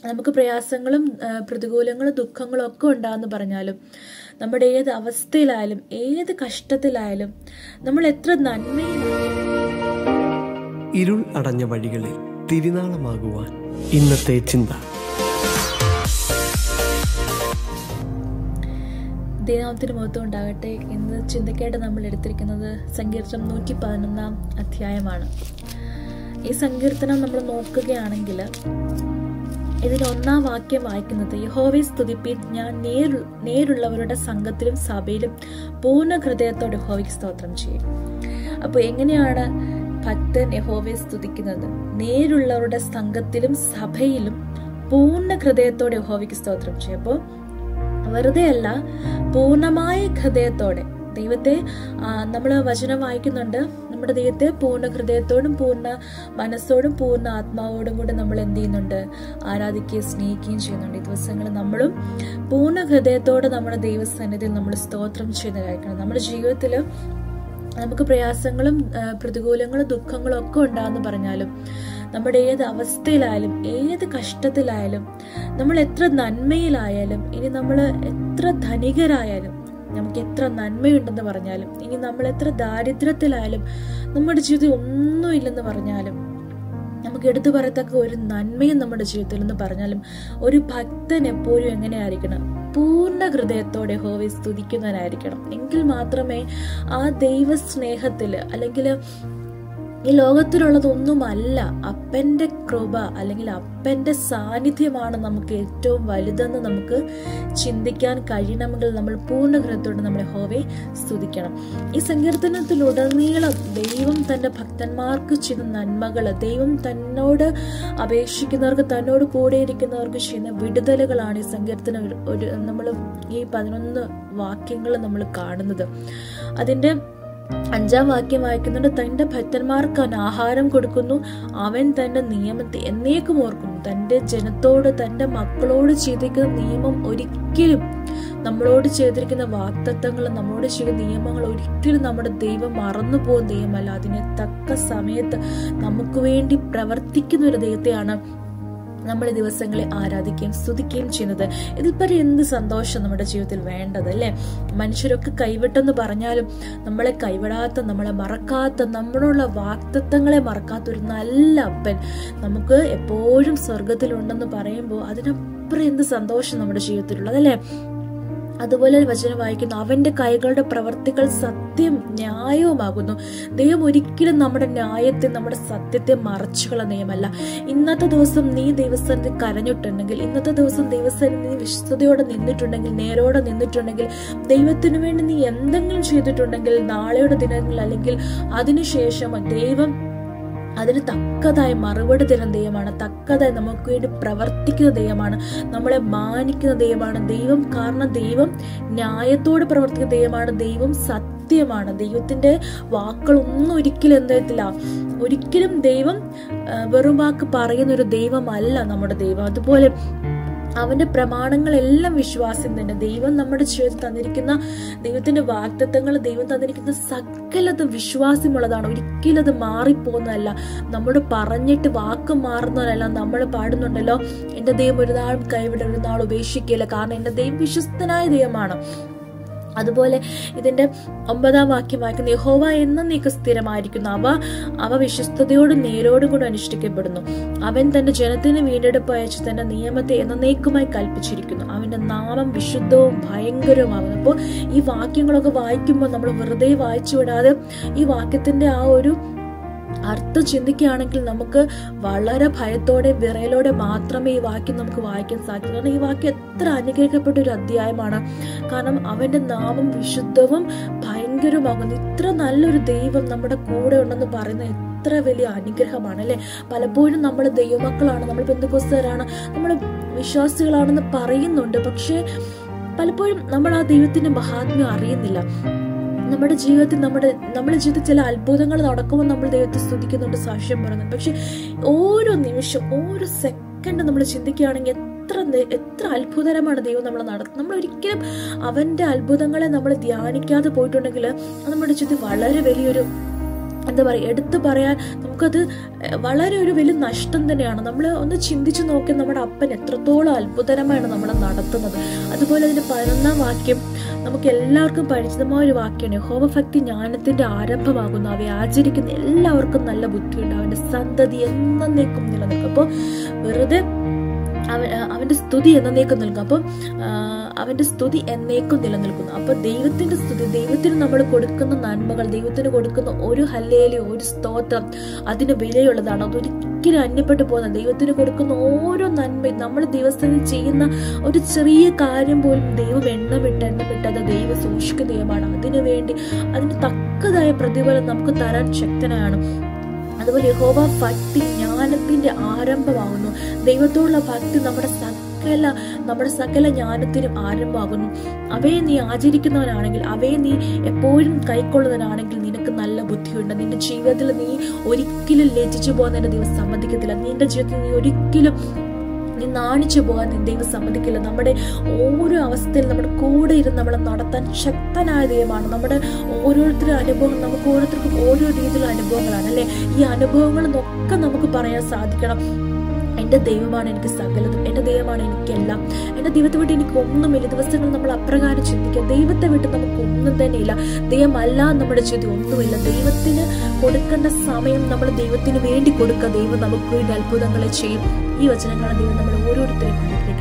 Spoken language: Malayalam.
നമുക്ക് പ്രയാസങ്ങളും ആ, പ്രതികൂലങ്ങളും ദുഃഖങ്ങളും ഒക്കെ ഉണ്ടാകുന്ന പറഞ്ഞാലും നമ്മുടെ ഏത് അവസ്ഥയിലായാലും ഏത് കഷ്ടത്തിലായാലും നമ്മൾ എത്ര നന്മയിലായാലും ഇരുൾ അടഞ്ഞ വഴികളിൽ തിരുനാളമാകുവാൻ ഇന്നത്തെ ചിന്ത ദൈവത്തിന് മഹത്വം ഉണ്ടാകട്ടെ ഇന്ന് ചിന്തയ്ക്കായിട്ട് നമ്മൾ എടുത്തിരിക്കുന്നത് സങ്കീർത്തനം നൂറ്റി പതിനൊന്നാം അധ്യായമാണ് ഈ സങ്കീർത്തനം നമ്മൾ നോക്കുകയാണെങ്കിൽ ഇതിന്റെ ഒന്നാം വാക്യം വായിക്കുന്നത് യഹോവെ സ്തുതിപ്പിൻ ഞാൻ നേരു നേരുള്ളവരുടെ സംഘത്തിലും സഭയിലും പൂർണ്ണ ഹൃദയത്തോടെ യഹോവയ്ക്ക് സ്തോത്രം ചെയ്യും അപ്പോൾ എങ്ങനെയാണ് ഭക്തൻ യഹോവയെ സ്തുതിക്കുന്നത് നേരുള്ളവരുടെ സംഘത്തിലും സഭയിലും പൂർണ്ണ ഹൃദയത്തോടെ യഹോവയ്ക്ക് സ്തോത്രം ചെയ്യും അപ്പോൾ വെറുതെ അല്ല പൂർണ്ണമായ ഹൃദയത്തോടെ ദൈവത്തെ നമ്മൾ വചനം വായിക്കുന്നുണ്ട് നമ്മുടെ ദൈവത്തെ പൂർണ്ണ ഹൃദയത്തോടും പൂർണ്ണ മനസ്സോടും പൂർണ്ണ ആത്മാവോടും കൂടെ നമ്മൾ എന്ത് ചെയ്യുന്നുണ്ട് ആരാധിക്കുകയും സ്നേഹിക്കുകയും ചെയ്യുന്നുണ്ട് ഈ ദിവസങ്ങളിൽ നമ്മളും പൂർണ്ണ ഹൃദയത്തോടെ നമ്മുടെ ദൈവസന്നിധിയിൽ നമ്മൾ സ്തോത്രം ചെയ്യുന്നതായിരിക്കണം നമ്മുടെ ജീവിതത്തിൽ നമുക്ക് പ്രയാസങ്ങളും ആ, പ്രതികൂലങ്ങളും ദുഃഖങ്ങളും ഒക്കെ ഉണ്ടാകുന്ന പറഞ്ഞാലും നമ്മുടെ ഏത് അവസ്ഥയിലായാലും ഏത് കഷ്ടത്തിലായാലും നമ്മൾ എത്ര നന്മയിലായാലും ഇനി നമ്മൾ എത്ര ധനികരായാലും നമുക്ക് എത്ര നന്മയുണ്ടെന്ന് പറഞ്ഞാലും ഇനി നമ്മൾ എത്ര ദാരിദ്ര്യത്തിലായാലും നമ്മുടെ ജീവിതത്തിൽ ഒന്നുമില്ലെന്ന് പറഞ്ഞാലും നമുക്ക് എടുത്തു പറയത്തക്ക ഒരു നന്മയും നമ്മുടെ ജീവിതത്തിൽ എന്ന് പറഞ്ഞാലും ഒരു ഭക്തൻ എപ്പോഴും എങ്ങനെയായിരിക്കണം പൂർണ്ണ ഹൃദയത്തോടെ ഹോവെ സ്തുതിക്കുന്നവനായിരിക്കണം എങ്കിൽ മാത്രമേ ആ ദൈവ സ്നേഹത്തില് അല്ലെങ്കിൽ ഈ ലോകത്തിലുള്ളതൊന്നുമല്ല അപ്പന്റെ കൃപ അല്ലെങ്കിൽ അപ്പന്റെ സാന്നിധ്യമാണ് നമുക്ക് ഏറ്റവും വലുതെന്ന് നമുക്ക് ചിന്തിക്കാൻ കഴിയണമെങ്കിൽ നമ്മൾ പൂർണ്ണ ഹൃദയത്തോടെ നമ്മളെ ഹോവെ സ്തുതിക്കണം ഈ സങ്കീർത്തനത്തിലുടനീളം ദൈവം തന്റെ ഭക്തന്മാർക്ക് ചെയ്യുന്ന നന്മകൾ ദൈവം തന്നോട് അപേക്ഷിക്കുന്നവർക്ക് തന്നോട് കൂടെ ഇരിക്കുന്നവർക്ക് ചെയ്യുന്ന വിടുതലുകളാണ് ഈ സങ്കീർത്തനം ഒരു- ഒരു നമ്മൾ ഈ പതിനൊന്ന് വാക്യങ്ങൾ നമ്മൾ കാണുന്നത് അതിന്റെ അഞ്ചാം വാക്യം വായിക്കുന്നുണ്ട് തന്റെ ഭക്തന്മാർക്ക് അവൻ ആഹാരം കൊടുക്കുന്നു അവൻ തന്റെ നിയമത്തെ എന്നേക്കും ഓർക്കുന്നു തന്റെ ജനത്തോട് തന്റെ മക്കളോട് ചെയ്തിരിക്കുന്ന നിയമം ഒരിക്കലും നമ്മളോട് ചെയ്തിരിക്കുന്ന വാക്തത്വങ്ങൾ നമ്മളോട് ചെയ്യുന്ന നിയമങ്ങൾ ഒരിക്കലും നമ്മുടെ ദൈവം മറന്നു പോകുന്ന ദൈവമല്ല അതിനെ തക്ക സമയത്ത് നമുക്ക് വേണ്ടി പ്രവർത്തിക്കുന്ന ഒരു ദൈവത്തെയാണ് നമ്മൾ ഈ ദിവസങ്ങളെ ആരാധിക്കുകയും സ്തുതിക്കുകയും ചെയ്യുന്നത് ഇതിൽ പരം എന്ത് സന്തോഷം നമ്മുടെ ജീവിതത്തിൽ വേണ്ടത് അല്ലേ മനുഷ്യരൊക്കെ കൈവിട്ടെന്ന് പറഞ്ഞാലും നമ്മളെ കൈവിടാത്ത നമ്മളെ മറക്കാത്ത നമ്മളോടുള്ള വാക്തത്വങ്ങളെ മറക്കാത്ത ഒരു നല്ല അപ്പൻ നമുക്ക് എപ്പോഴും സ്വർഗത്തിലുണ്ടെന്ന് പറയുമ്പോൾ അതിനപ്പുറം എന്ത് സന്തോഷം നമ്മുടെ ജീവിതത്തിലുള്ളത് അല്ലേ അതുപോലെ ഒരു വചനം വായിക്കുന്നു അവന്റെ കൈകളുടെ പ്രവർത്തികൾ സത്യം ന്യായവുമാകുന്നു ദൈവം ഒരിക്കലും നമ്മുടെ ന്യായത്തെ നമ്മുടെ സത്യത്തെ മറച്ചുകള നിയമല്ല ഇന്നത്തെ ദിവസം നീ ദൈവസ്ഥാനത്ത് കരഞ്ഞിട്ടുണ്ടെങ്കിൽ ഇന്നത്തെ ദിവസം ദൈവസ്ഥാനത്ത് നീ വിശ്വതയോടെ നിന്നിട്ടുണ്ടെങ്കിൽ നേരോടെ നിന്നിട്ടുണ്ടെങ്കിൽ ദൈവത്തിനു വേണ്ടി നീ എന്തെങ്കിലും ചെയ്തിട്ടുണ്ടെങ്കിൽ നാളെയുടെ ദിനങ്ങളിൽ അല്ലെങ്കിൽ അതിനുശേഷം ദൈവം അതിന് തക്കതായ മറുപടി തരുന്ന ദൈവമാണ് തക്കതായി നമുക്ക് വേണ്ടി പ്രവർത്തിക്കുന്ന ദൈവമാണ് നമ്മളെ മാനിക്കുന്ന ദൈവമാണ് ദൈവം കാരണം ദൈവം ന്യായത്തോടെ പ്രവർത്തിക്കുന്ന ദൈവമാണ് ദൈവം സത്യമാണ് ദൈവത്തിന്റെ വാക്കുകളൊന്നും ഒരിക്കലും എന്തായിട്ടില്ല ഒരിക്കലും ദൈവം ആ, വെറും വാക്ക് പറയുന്ന ഒരു ദൈവമല്ല നമ്മുടെ ദൈവം അതുപോലെ അവന്റെ പ്രമാണങ്ങളെല്ലാം വിശ്വാസം തന്നെ ദൈവം നമ്മുടെ ജീവിതത്തിൽ തന്നിരിക്കുന്ന ദൈവത്തിന്റെ വാക്തത്വങ്ങൾ ദൈവം തന്നിരിക്കുന്ന സകലതും വിശ്വാസമുള്ളതാണ് ഒരിക്കലും അത് മാറിപ്പോകുന്നതല്ല നമ്മൾ പറഞ്ഞിട്ട് വാക്ക് മാറുന്നതല്ല നമ്മൾ പാടുന്നുണ്ടല്ലോ എന്റെ ദൈവം ഒരു നാളും കൈവിട ഒരു നാൾ ഉപേക്ഷിക്കില്ല കാരണം എന്റെ ദൈവം വിശ്വസ്തനായ ദൈവമാണ് അതുപോലെ ഇതിന്റെ ഒമ്പതാം വാക്യം വായിക്കുന്ന യഹോവ എന്ന നീക്ക് സ്ഥിരമായിരിക്കുന്നു അവ അവ വിശ്വസ്തയോടും നേരോടും കൂടെ അനുഷ്ഠിക്കപ്പെടുന്നു അവൻ തന്റെ ജനത്തിന് വീണ്ടെടുപ്പ് അയച്ച് തന്റെ നിയമത്തെ എന്നേക്കുമായി കൽപ്പിച്ചിരിക്കുന്നു അവന്റെ നാമം വിശുദ്ധവും ഭയങ്കരവുമാകുന്നു അപ്പോൾ ഈ വാക്യങ്ങളൊക്കെ വായിക്കുമ്പോൾ നമ്മൾ വെറുതെ വായിച്ചു വിടാതെ ഈ വാക്യത്തിന്റെ ആ ഒരു അർത്ഥം ചിന്തിക്കുകയാണെങ്കിൽ നമുക്ക് വളരെ ഭയത്തോടെ വിറയലോടെ മാത്രമേ ഈ വാക്യം നമുക്ക് വായിക്കാൻ സാധിക്കൂ കാരണം ഈ വാക്യം എത്ര അനുഗ്രഹിക്കപ്പെട്ട ഒരു അധ്യായമാണ് കാരണം അവന്റെ നാമം വിശുദ്ധവും ഭയങ്കരവുമാകുന്നു ഇത്ര നല്ലൊരു ദൈവം നമ്മുടെ കൂടെ ഉണ്ടെന്ന് പറയുന്നത് എത്ര വലിയ അനുഗ്രഹമാണ് അല്ലെ പലപ്പോഴും നമ്മൾ ദൈവമക്കളാണ് നമ്മൾ ബന്ധുപുസ്തകരാണ് നമ്മൾ വിശ്വാസികളാണെന്ന് പറയുന്നുണ്ട് പക്ഷേ പലപ്പോഴും നമ്മൾ ആ ദൈവത്തിന്റെ മഹാത്മ്യം അറിയുന്നില്ല നമ്മുടെ ജീവിതത്തിൽ നമ്മുടെ നമ്മുടെ ജീവിതത്തിൽ ചില അത്ഭുതങ്ങൾ നടക്കുമ്പോൾ നമ്മൾ ദൈവത്തെ സ്തുതിക്കുന്നുണ്ട് സാക്ഷ്യം പറയുന്നുണ്ട് പക്ഷെ ഓരോ നിമിഷം ഓരോ സെക്കൻഡ് നമ്മൾ ചിന്തിക്കുകയാണെങ്കിൽ എത്ര നെ- എത്ര അത്ഭുതകരമാണ് ദൈവം നമ്മൾ നടത്തുന്നത് നമ്മൾ ഒരിക്കലും അവന്റെ അത്ഭുതങ്ങളെ നമ്മൾ ധ്യാനിക്കാതെ പോയിട്ടുണ്ടെങ്കിൽ അത് നമ്മുടെ ജീവിതത്തിൽ വളരെ വലിയൊരു എന്താ പറയുക എടുത്തു പറയാൻ നമുക്കത് വളരെ ഒരു വലിയ നഷ്ടം തന്നെയാണ് നമ്മൾ ഒന്ന് ചിന്തിച്ചു നോക്കി നമ്മുടെ അപ്പൻ എത്രത്തോളം അത്ഭുതകരമാണ് നമ്മളെ നടത്തുന്നത് അതുപോലെ അതിന്റെ പതിനൊന്നാം വാക്യം നമുക്ക് എല്ലാവർക്കും പരിചിതമായ ഒരു വാക്യമാണ് യഹോവഭക്തി ജ്ഞാനത്തിന്റെ ആരംഭമാകുന്നു അവയെ ആചരിക്കുന്ന എല്ലാവർക്കും നല്ല ബുദ്ധിയുണ്ട് അവന്റെ സന്തതി എന്നേക്കും നിലനിൽക്കും അപ്പോൾ വെറുതെ അവൻ അവന്റെ സ്തുതി എന്നേക്കും നിൽക്കും അപ്പം ആ, അവന്റെ സ്തുതി എന്നേക്കും നിലനിൽക്കുന്നു അപ്പൊ ദൈവത്തിന്റെ സ്തുതി ദൈവത്തിന് നമ്മൾ കൊടുക്കുന്ന നന്മകൾ ദൈവത്തിന് കൊടുക്കുന്ന ഒരു ഹല്ലേലി ഒരു സ്തോത്രം അതിന് വിലയുള്ളതാണ് അതൊരിക്കലും അന്യപ്പെട്ടു പോകുന്ന ദൈവത്തിന് കൊടുക്കുന്ന ഓരോ നന്മയും നമ്മൾ ദിവസത്തിൽ ചെയ്യുന്ന ഒരു ചെറിയ കാര്യം പോലും ദൈവം എണ്ണമിട്ട് എണ്ണമിട്ട് അത് ദൈവം സൂക്ഷിക്കുന്ന ദൈവമാണ് അതിനു വേണ്ടി അതിന് തക്കതായ പ്രതിഫലം നമുക്ക് തരാൻ ശക്തനാണ് അതുപോലെ യഹോവ ഭക്തി ജ്ഞാനത്തിന്റെ ആരംഭമാകുന്നു ദൈവത്തോടുള്ള ഭക്തി നമ്മുടെ സകല നമ്മുടെ സകല ജ്ഞാനത്തിനും ആരംഭമാകുന്നു അവയെ നീ ആചരിക്കുന്നവനാണെങ്കിൽ അവയെ നീ എപ്പോഴും കൈക്കൊള്ളുന്നവനാണെങ്കിൽ നിനക്ക് നല്ല ബുദ്ധിയുണ്ട് നിന്റെ ജീവിതത്തിൽ നീ ഒരിക്കലും ലജ്ജിച്ചു പോകാൻ നിന്റെ ദൈവം സമ്മതിക്കത്തില്ല നിന്റെ ജീവിതത്തിൽ നീ ഒരിക്കലും നീ നാണിച്ചു പോകാൻ നീ ദൈവം സമ്മതിക്കില്ല നമ്മുടെ ഓരോ അവസ്ഥയിലും നമ്മുടെ കൂടെ ഇരുന്ന് നമ്മളെ നടത്താൻ ശക്തനായ ദൈവമാണ് നമ്മുടെ ഓരോരുത്തരുടെ അനുഭവം നമുക്ക് ഓരോരുത്തർക്കും ഓരോ രീതിയിലുള്ള അനുഭവങ്ങളാണ് അല്ലെ ഈ അനുഭവങ്ങളിൽ നിന്നൊക്കെ നമുക്ക് പറയാൻ സാധിക്കണം എൻ്റെ ദൈവമാണ് എനിക്ക് സകലതും എൻ്റെ ദൈവമാണ് എനിക്കെല്ലാം എൻ്റെ ദൈവത്തെ വിട്ട് എനിക്ക് ഒന്നുമില്ല ദിവസങ്ങൾ നമ്മൾ അപ്രകാരം ചിന്തിക്കുക ദൈവത്തെ വിട്ട് നമുക്ക് ഒന്നും തന്നെയില്ല ദൈവമല്ല നമ്മുടെ ജീവിതം ഒന്നുമില്ല ദൈവത്തിന് കൊടുക്കേണ്ട സമയം നമ്മൾ ദൈവത്തിന് വേണ്ടി കൊടുക്കുക ദൈവം നമുക്ക് വേണ്ടി അത്ഭുതങ്ങളെ ചെയ്യും ഈ വചനങ്ങളാണ് ദൈവം നമ്മൾ ഓരോരുത്തരെയും അനുഗ്രഹിക്കുന്നത്